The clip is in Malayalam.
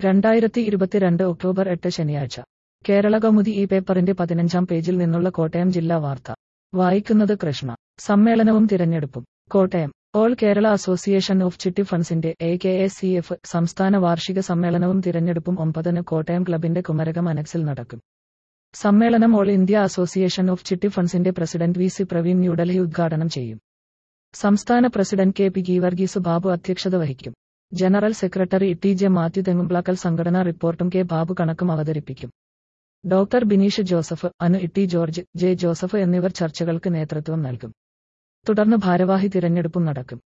രണ്ടായിരത്തി ഇരുപത്തിരണ്ട് ഒക്ടോബർ എട്ട് ശനിയാഴ്ച കേരള കൗമുദി ഈ പേപ്പറിന്റെ പതിനഞ്ചാം പേജിൽ നിന്നുള്ള കോട്ടയം ജില്ലാ വാർത്ത വായിക്കുന്നത് കൃഷ്ണ സമ്മേളനവും തിരഞ്ഞെടുപ്പും Kottayam all Kerala association of chitty ഫണ്ട്സിന്റെ A K S C F സംസ്ഥാന വാർഷിക സമ്മേളനവും തിരഞ്ഞെടുപ്പും ഒമ്പതിന് കോട്ടയം ക്ലബിന്റെ കുമരകം അനക്സിൽ നടക്കും സമ്മേളനം all India association of chitty ഫണ്ട്സിന്റെ president V C Praveen New Delhi ഉദ്ഘാടനം ചെയ്യും സംസ്ഥാന president K P Geevarghese Babu അധ്യക്ഷത വഹിക്കും general secretary T J Mathew Thengumplackal സംഘടനാ റിപ്പോർട്ടും കെ ബാബു കണക്കും അവതരിപ്പിക്കും ഡോക്ടർ ബിനീഷ് ജോസഫ് അനു ഇട്ടി ജോർജ് ജെ ജോസഫ് എന്നിവർ ചർച്ചകൾക്ക് നേതൃത്വം നൽകും തുടർന്ന് ഭാരവാഹി തിരഞ്ഞെടുപ്പും നടക്കും